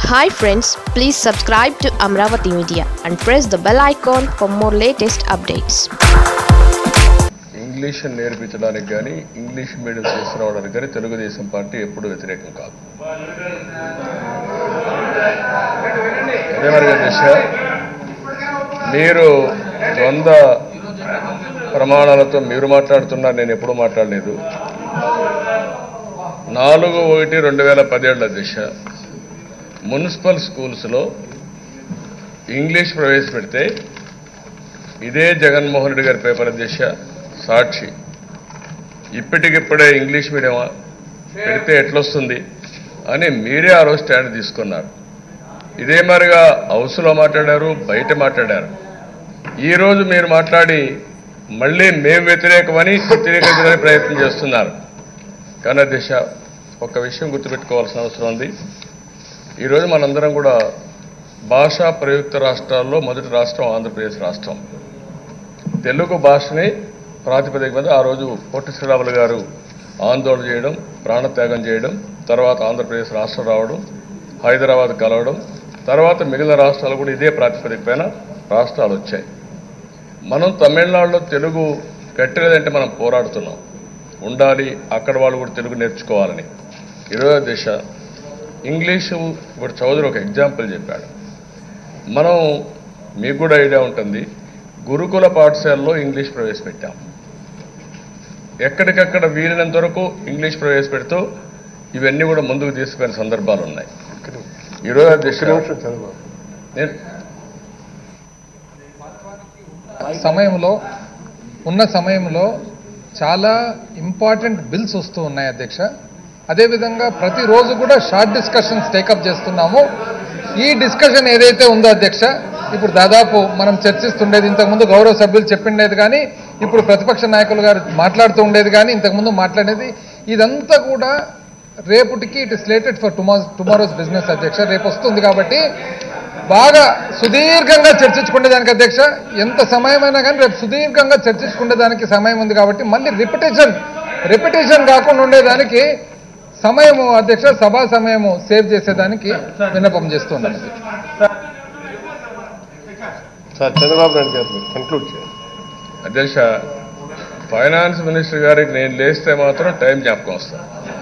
Hi friends please subscribe to Amaravati media and press the bell icon for more latest updates English నేర్పించడానికి కానీ English medium తీసుకురావడానికి కానీ Telugu Desam party ఎప్పుడు వ్యతిరేకం కాదు అదే మరి దిశ మీరు ద్వంద్వ ప్రమాణాలతో మీరు మాట్లాడుతున్నారు నేను ఎప్పుడు మాట్లాడలేదు నాలుగు ఒకటి రెండు వేల పదేళ్ల దిశ మున్సిపల్ స్కూల్స్లో ఇంగ్లీష్ ప్రవేశపెడితే ఇదే జగన్మోహన్ రెడ్డి గారి పేపర్ దిశ సాక్షి ఇప్పటికిప్పుడే ఇంగ్లీష్ మీడియమా పెడితే ఎట్లొస్తుంది అని మీరే ఆ రోజు స్టాండ్ తీసుకున్నారు ఇదే మరిగా హౌస్లో మాట్లాడారు బయట మాట్లాడారు ఈరోజు మీరు మాట్లాడి మళ్ళీ మేము వ్యతిరేకమని వ్యతిరేకించడానికి ప్రయత్నం చేస్తున్నారు కానీ దిశ ఒక విషయం గుర్తుపెట్టుకోవాల్సిన అవసరం ఉంది ఈరోజు మనందరం కూడా భాషా ప్రయుక్త రాష్ట్రాల్లో మొదటి రాష్ట్రం ఆంధ్రప్రదేశ్ రాష్ట్రం తెలుగు భాషని ప్రాతిపదిక మీద ఆ రోజు పొట్టి శ్రీరాములు గారు ఆందోళన చేయడం ప్రాణత్యాగం చేయడం తర్వాత ఆంధ్రప్రదేశ్ రాష్ట్రం రావడం హైదరాబాద్ కలవడం తర్వాత మిగిలిన రాష్ట్రాలు కూడా ఇదే ప్రాతిపదిక పైన రాష్ట్రాలు వచ్చాయి మనం తమిళనాడులో తెలుగు పెట్టలేదంటే మనం పోరాడుతున్నాం ఉండాలి అక్కడ వాళ్ళు కూడా తెలుగు నేర్చుకోవాలని ఇరవై దిశ ఇంగ్లీషు ఇప్పుడు చౌదరి ఒక ఎగ్జాంపుల్ చెప్పాడు మనం మీకు కూడా ఐడియా ఉంటుంది గురుకుల పాఠశాలలో ఇంగ్లీష్ ప్రవేశపెట్టాం ఎక్కడికక్కడ వీలైనంత వరకు ఇంగ్లీష్ ప్రవేశపెడుతూ ఇవన్నీ కూడా ముందుకు తీసుకునే సందర్భాలు ఉన్నాయి ఈరోజు దిశ నేను సమయంలో ఉన్న సమయంలో చాలా ఇంపార్టెంట్ బిల్స్ వస్తూ ఉన్నాయి అధ్యక్ష అదేవిధంగా ప్రతిరోజు కూడా షార్ట్ డిస్కషన్స్ టేకప్ చేస్తున్నాము ఈ డిస్కషన్ ఏదైతే ఉందో అధ్యక్ష ఇప్పుడు దాదాపు మనం చర్చిస్తుండేది ఇంతకుముందు గౌరవ సభ్యులు చెప్పిండేది కానీ ఇప్పుడు ప్రతిపక్ష నాయకులు గారు మాట్లాడుతూ ఉండేది కానీ ఇంతకుముందు మాట్లాడేది ఇదంతా కూడా రేపటికి it is slated for tomorrow tomorrow's business అధ్యక్ష రేపు వస్తుంది కాబట్టి బాగా సుదీర్ఘంగా చర్చించుకునే దానికి అధ్యక్ష ఎంత సమయమైనా కానీ రేపు సుదీర్ఘంగా చర్చించుకునే దానికి సమయం ఉంది కాబట్టి మళ్ళీ రిపిటేషన్ రిపిటేషన్ కాకుండా ఉండేదానికి సమయము అధ్యక్ష సభా సమయము సేవ్ చేసేదానికి విన్నపం చేస్తున్నాను సార్ చంద్రబాబు నాయుడు గారు కంక్లూడ్ చేయండి అధ్యక్ష ఫైనాన్స్ మినిస్టర్ గారికి నేను లేస్తే మాత్రం టైం జ్ఞాపకం వస్తాను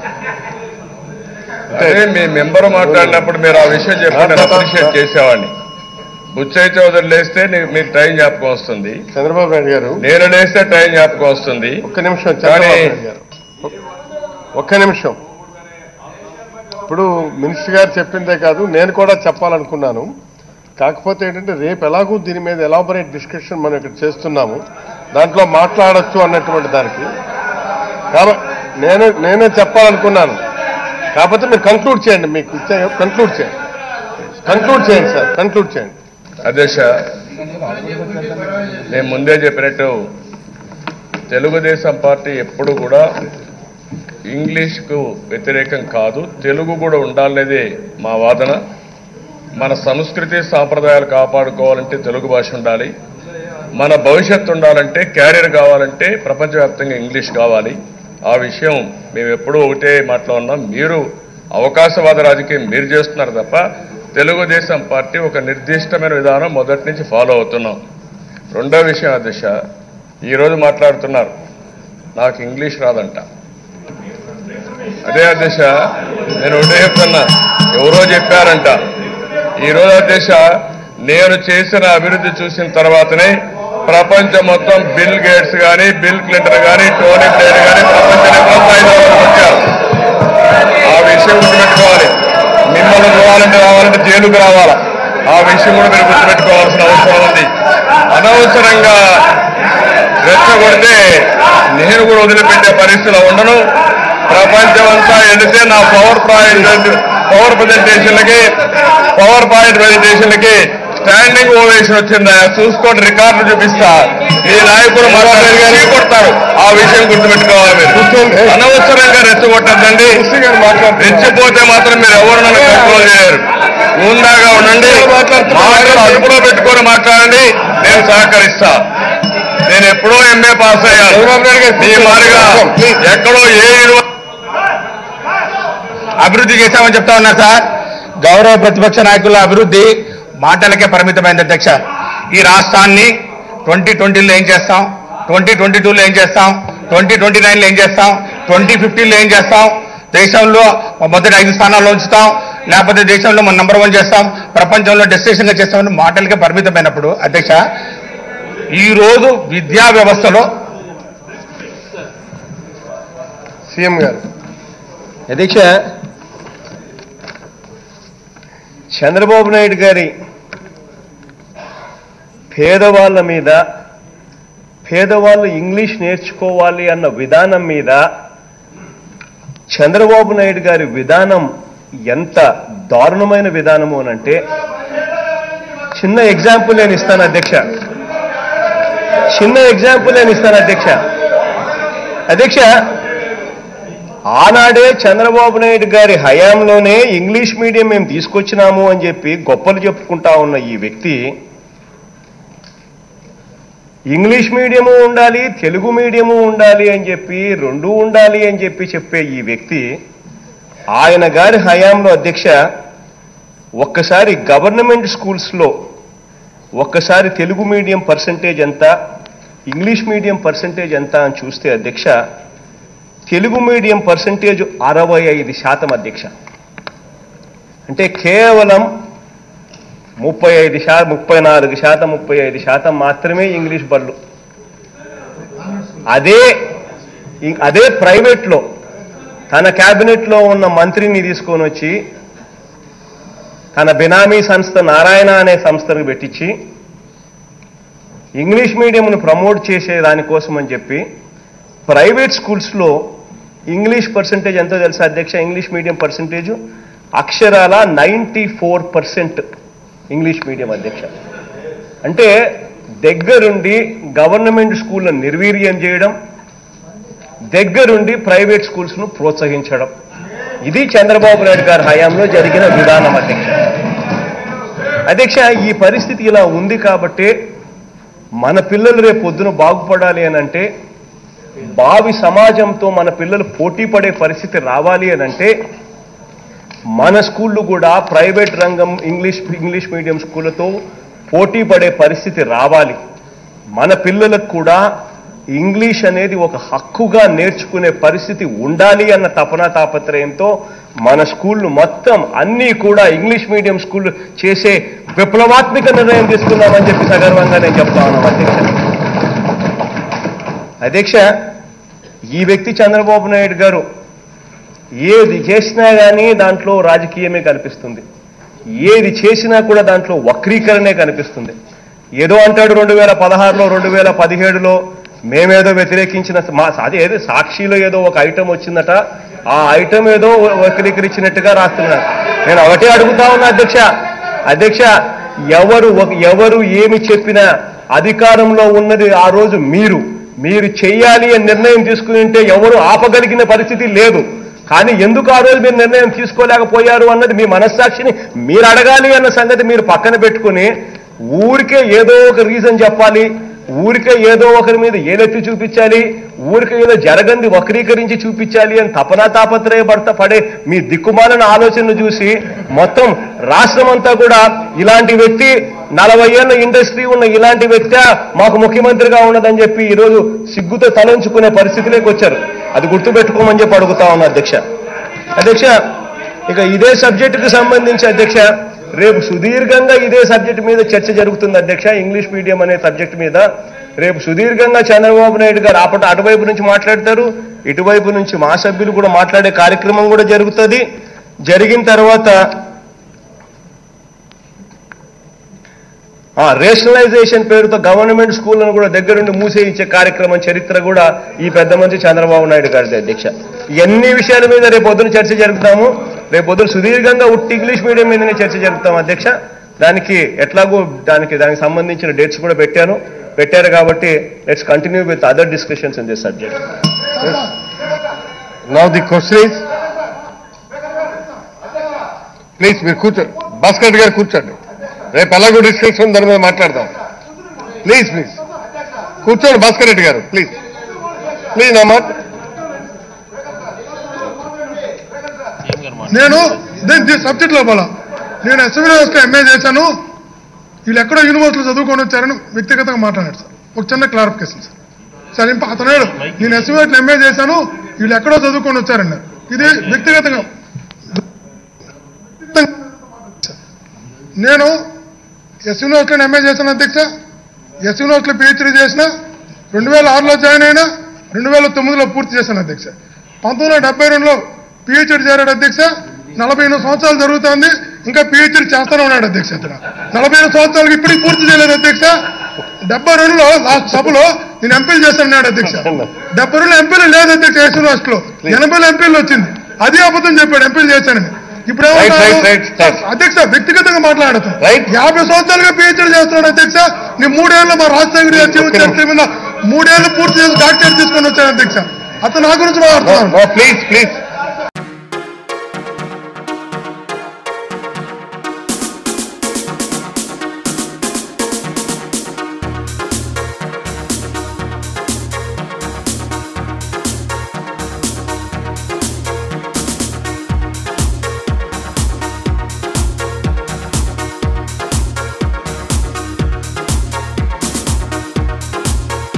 అదే మీ మెంబర్ మాట్లాడినప్పుడు మీరు ఆ విషయం చెప్పి నేను అప్రిషియేట్ చేసేవాడిని బుచ్చయ్య చౌదరి లేస్తే నీ- మీకు టైం జ్ఞాపకం వస్తుంది చంద్రబాబు నాయుడు గారు నేను లేస్తే టైం జ్ఞాపకం వస్తుంది ఒక్క నిమిషం చంద్రబాబు నాయుడు గారు ఒక్క నిమిషం ఇప్పుడు మినిస్టర్ గారు చెప్పిందే కాదు నేను కూడా చెప్పాలనుకున్నాను కాకపోతే ఏంటంటే రేపు ఎలాగూ దీని మీద ఎలాబొరేట్ డిస్కషన్ మనం ఇక్కడ చేస్తున్నాము దాంట్లో మాట్లాడొచ్చు అన్నటువంటి దానికి కాబట్టి నేను నేనే చెప్పాలనుకున్నాను కాకపోతే మీరు కంక్లూడ్ చేయండి మీకు ఇచ్చే కంక్లూడ్ చేయండి కంక్లూడ్ చేయండి సార్ కంక్లూడ్ చేయండి అధ్యక్ష నేను ముందే చెప్పినట్టు తెలుగుదేశం పార్టీ ఎప్పుడు కూడా ఇంగ్లీష్కు వ్యతిరేకం కాదు తెలుగు కూడా ఉండాలనేదే మా వాదన మన సంస్కృతి సాంప్రదాయాలు కాపాడుకోవాలంటే తెలుగు భాష ఉండాలి మన భవిష్యత్తు ఉండాలంటే క్యారియర్ కావాలంటే ప్రపంచవ్యాప్తంగా ఇంగ్లీష్ కావాలి ఆ విషయం మేము ఎప్పుడూ ఒకటే మాటలో ఉన్నాం మీరు అవకాశవాద రాజకీయం మీరు చేస్తున్నారు తప్ప తెలుగుదేశం పార్టీ ఒక నిర్దిష్టమైన విధానం మొదటి నుంచి ఫాలో అవుతున్నాం రెండో విషయం అధ్యక్ష ఈరోజు మాట్లాడుతున్నారు నాకు ఇంగ్లీష్ రాదంట అదే అధ్యక్ష నేను ఒకటే చెప్తున్నా ఎవరో చెప్పారంట ఈరోజు అధ్యక్ష నేను చేసిన అభివృద్ధి చూసిన తర్వాతనే ప్రపంచం మొత్తం బిల్ గేట్స్ కానీ బిల్ క్లింటన్ కానీ టోనీ బ్లేర్ కానీ ప్రపంచాన్ని ప్రోత్సహించడానికి వచ్చారు ఆ విషయం గుర్తుపెట్టుకోవాలి మిమ్మల్ని పోవాలంటే రావాలంటే జైలుకు రావాలా ఆ విషయం కూడా మీరు గుర్తుపెట్టుకోవాల్సిన అవసరం ఉంది అనవసరంగా రెచ్చగొడితే నేను కూడా వదిలిపెట్టే పరిస్థితిలో ఉండను ప్రపంచం అంతా వెళితే నా పవర్ పాయింట్ పవర్ ప్రజెంటేషన్లకి పవర్ పాయింట్ ప్రజెంటేషన్లకి స్టాండింగ్ ఓవేషన్ వచ్చిందా చూసుకోండి రికార్డు చూపిస్తా మీ నాయకులు మాట్లాడే కొడతారు ఆ విషయం గుర్తుపెట్టుకోవాలి మీరు అనవసరంగా రెచ్చగొట్టద్దండి రెచ్చిపోతే మాత్రం మీరు ఎవరు నన్ను కంట్రోల్ చేయరు ఉందాగా ఉండండి మాటలు అదుపులో పెట్టుకొని మాట్లాడండి నేను సహకరిస్తా నేను ఎప్పుడో ఎంఏ పాస్ అయ్యాను మీ మాదిరిగా ఎక్కడో ఏ యూనివర్సిటీ అభివృద్ధి చేశామని చెప్తా ఉన్నారు సార్ గౌరవ ప్రతిపక్ష నాయకుల అభివృద్ధి మాటలకే పరిమితమైంది అధ్యక్ష ఈ రాష్ట్రాన్ని ట్వంటీ ట్వంటీలో ఏం చేస్తాం ట్వంటీ ట్వంటీ టూలో ఏం చేస్తాం ట్వంటీ ట్వంటీ నైన్లో ఏం చేస్తాం ట్వంటీ ఫిఫ్టీన్లో ఏం చేస్తాం దేశంలో మొదటి ఐదు స్థానాల్లో ఉంచుతాం లేకపోతే దేశంలో మనం నంబర్ వన్ చేస్తాం ప్రపంచంలో డెస్టినేషన్గా చేస్తామని మాటలకే పరిమితమైనప్పుడు అధ్యక్ష ఈ రోజు విద్యా వ్యవస్థలో సీఎం గారు అధ్యక్ష చంద్రబాబు నాయుడు గారి పేదవాళ్ళ మీద పేదవాళ్ళు ఇంగ్లీష్ నేర్చుకోవాలి అన్న విధానం మీద చంద్రబాబు నాయుడు గారి విధానం ఎంత దారుణమైన విధానము అనంటే చిన్న ఎగ్జాంపుల్ నేను ఇస్తాను అధ్యక్ష చిన్న ఎగ్జాంపుల్ నేను ఇస్తాను అధ్యక్ష అధ్యక్ష ఆనాడే చంద్రబాబు నాయుడు గారి హయాంలోనే ఇంగ్లీష్ మీడియం మేము తీసుకొచ్చినాము అని చెప్పి గొప్పలు చెప్పుకుంటా ఉన్న ఈ వ్యక్తి ఇంగ్లీష్ మీడియము ఉండాలి తెలుగు మీడియము ఉండాలి అని చెప్పి రెండు ఉండాలి అని చెప్పి చెప్పే ఈ వ్యక్తి ఆయన గారి హయాంలో అధ్యక్ష ఒక్కసారి గవర్నమెంట్ స్కూల్స్లో ఒక్కసారి తెలుగు మీడియం పర్సంటేజ్ ఎంత ఇంగ్లీష్ మీడియం పర్సంటేజ్ ఎంత అని చూస్తే అధ్యక్ష తెలుగు మీడియం పర్సంటేజ్ అరవై ఐదు శాతం అధ్యక్ష అంటే కేవలం ముప్పై ఐదు శాతం ముప్పై నాలుగు శాతం ముప్పై ఐదు శాతం మాత్రమే ఇంగ్లీష్ బళ్ళు అదే ఇం- అదే ప్రైవేట్లో తన క్యాబినెట్లో ఉన్న మంత్రిని తీసుకొని వచ్చి తన బినామీ సంస్థ నారాయణ అనే సంస్థను పెట్టించి ఇంగ్లీష్ మీడియంను ప్రమోట్ చేసే దానికోసం అని చెప్పి ప్రైవేట్ స్కూల్స్లో ఇంగ్లీష్ పర్సంటేజ్ ఎంతో తెలుసా అధ్యక్ష ఇంగ్లీష్ మీడియం పర్సంటేజ్ అక్షరాల ninety four percent English medium అధ్యక్ష అంటే దగ్గరుండి గవర్నమెంట్ స్కూళ్ళను నిర్వీర్యం చేయడం దగ్గరుండి ప్రైవేట్ స్కూల్స్ను ప్రోత్సహించడం ఇది చంద్రబాబు నాయుడు గారి హయాంలో జరిగిన విధానం అధ్యక్ష అధ్యక్ష ఈ పరిస్థితి ఇలా ఉంది కాబట్టే మన పిల్లలు రేపు పొద్దున బాగుపడాలి అని అంటే భావి సమాజంతో మన పిల్లలు పోటీ పడే పరిస్థితి రావాలి అని అంటే మన స్కూళ్ళు కూడా ప్రైవేట్ రంగం ఇంగ్లీష్ ఇంగ్లీష్ మీడియం స్కూళ్ళతో పోటీ పడే పరిస్థితి రావాలి మన పిల్లలకు కూడా ఇంగ్లీష్ అనేది ఒక హక్కుగా నేర్చుకునే పరిస్థితి ఉండాలి అన్న తపన తాపత్రయంతో మన స్కూళ్ళు మొత్తం అన్నీ కూడా ఇంగ్లీష్ మీడియం స్కూళ్ళు చేసే విప్లవాత్మక నిర్ణయం తీసుకున్నామని చెప్పి సగర్వంగా నేను చెప్తా ఉన్నాను అధ్యక్ష అధ్యక్ష ఈ వ్యక్తి చంద్రబాబు నాయుడు గారు ఏది చేసినా కానీ దాంట్లో రాజకీయమే కనిపిస్తుంది ఏది చేసినా కూడా దాంట్లో వక్రీకరణే కనిపిస్తుంది ఏదో అంటాడు రెండు వేల పదహారులో రెండు వేల పదిహేడులో మేమేదో వ్యతిరేకించిన మా అదే ఏదో సాక్షిలో ఏదో ఒక ఐటమ్ వచ్చిందట ఆ ఐటమ్ ఏదో వక్రీకరించినట్టుగా రాస్తున్నారు నేను ఒకటే అడుగుతా ఉన్నా అధ్యక్ష అధ్యక్ష ఎవరు ఒక- ఎవరు ఏమి చెప్పినా అధికారంలో ఉన్నది ఆ రోజు మీరు మీరు చెయ్యాలి అని నిర్ణయం తీసుకుని ఉంటే ఎవరు ఆపగలిగిన పరిస్థితి లేదు కానీ ఎందుకు ఆ రోజు మీరు నిర్ణయం తీసుకోలేకపోయారు అన్నది మీ మనస్సాక్షిని మీరు అడగాలి అన్న సంగతి మీరు పక్కన పెట్టుకుని ఊరికే ఏదో ఒక రీజన్ చెప్పాలి ఊరికే ఏదో ఒకరి మీద ఏలెత్తి చూపించాలి ఊరికే ఏదో జరగంది వక్రీకరించి చూపించాలి అని తపనా తాపత్రయపడత పడే మీ దిక్కుమాలిన ఆలోచనలు చూసి మొత్తం రాష్ట్రం అంతా కూడా ఇలాంటి వ్యక్తి నలభై ఏళ్ళ ఇండస్ట్రీ ఉన్న ఇలాంటి వ్యక్తి మాకు ముఖ్యమంత్రిగా ఉన్నదని చెప్పి ఈరోజు సిగ్గుతో తలంచుకునే పరిస్థితిలోకి వచ్చారు అది గుర్తుపెట్టుకోమని చెప్పి అడుగుతా ఉన్నా అధ్యక్ష అధ్యక్ష ఇక ఇదే సబ్జెక్టుకు సంబంధించి అధ్యక్ష రేపు సుదీర్ఘంగా ఇదే సబ్జెక్ట్ మీద చర్చ జరుగుతుంది అధ్యక్ష ఇంగ్లీష్ మీడియం అనే సబ్జెక్ట్ మీద రేపు సుదీర్ఘంగా చంద్రబాబు నాయుడు గారు అప్పటి అటువైపు నుంచి మాట్లాడతారు ఇటువైపు నుంచి మా సభ్యులు కూడా మాట్లాడే కార్యక్రమం కూడా జరుగుతుంది జరిగిన తర్వాత ఆ రేషనలైజేషన్ పేరుతో గవర్నమెంట్ స్కూళ్లను కూడా దగ్గరుండి మూసేయించే కార్యక్రమం చరిత్ర కూడా ఈ పెద్ద మంచి చంద్రబాబు నాయుడు గారిది అధ్యక్ష ఎన్ని విషయాల మీద రేపు పొద్దున చర్చ జరుపుతాము రేపు పొద్దున సుదీర్ఘంగా ఉట్టి ఇంగ్లీష్ మీడియం మీదనే చర్చ జరుపుతాం అధ్యక్ష దానికి ఎట్లాగో దానికి దానికి సంబంధించిన డేట్స్ కూడా పెట్టాను పెట్టారు కాబట్టి let's continue with other discussions in this subject now the question is please మీరు కూర్చోండి భాస్కర్ గారు కూర్చోండి రేపు ఎలాగో డిస్కషన్ దాని మీద మాట్లాడదాం ప్లీజ్ ప్లీజ్ కూర్చోండి భాస్కర్ రెడ్డి గారు ప్లీజ్ ప్లీజ్ నా మాట నేను దీని సబ్జెక్ట్ లో పోలా నేను ఎస్ఎం యూనివర్సిటీలో ఎంఏ చేశాను వీళ్ళు ఎక్కడో యూనివర్సిటీలో చదువుకొని వచ్చారని వ్యక్తిగతంగా మాట్లాడాడు సార్ ఒక చిన్న క్లారిఫికేషన్ సార్ సార్ ఇంప అతను అన్నాడు, నేను ఎస్ఎం యూనివర్సిటీలో ఎంఏ చేశాను వీళ్ళు ఎక్కడో చదువుకొని వచ్చారన్నారు ఇది వ్యక్తిగతంగా నేను ఎస్ యూనివర్సిటీలో ఎంఏ చేశాను అధ్యక్ష ఎస్ యూనివర్సిటీలో పిహెచ్డీ చేసిన రెండు వేల ఆరులో జాయిన్ అయినా రెండు వేల తొమ్మిదిలో పూర్తి చేశాను అధ్యక్ష పంతొమ్మిది వందల డెబ్బై రెండులో పిహెచ్డీ చేరాడు అధ్యక్ష నలభై ఎనిమిది సంవత్సరాలు జరుగుతోంది ఇంకా పిహెచ్డీ చేస్తూనే ఉన్నాడు అధ్యక్ష ఇతను నలభై ఎనిమిది సంవత్సరాలకి ఇప్పటికి పూర్తి చేయలేదు అధ్యక్ష డెబ్బై రెండులో లాస్ట్ సభలో నేను ఎంపీలు చేస్తానన్నాడు అధ్యక్ష డెబ్బై రెండు ఎంపీలు లేదు అధ్యక్ష ఎస్ యూనివర్సిటీలో ఎనభై ఎంపీలు వచ్చింది అదే అబద్ధం చెప్పాడు ఎంపీలు చేశానని ఇప్పుడు Right, right, ఏమంటారు? right, right. అధ్యక్ష వ్యక్తిగతంగా మాట్లాడతాం Right. యాభై సంవత్సరాలుగా పిహెచ్డీ చేస్తున్నాడు అధ్యక్ష నీ మూడేళ్ళు మా రాజశేఖర్ గారి జీవిత చరిత్ర మీద మూడేళ్లు పూర్తి చేసి డాక్టరేట్ తీసుకొని వచ్చాను అధ్యక్ష అతను నా గురించి మాట్లాడుతున్నాను ప్లీజ్ ప్లీజ్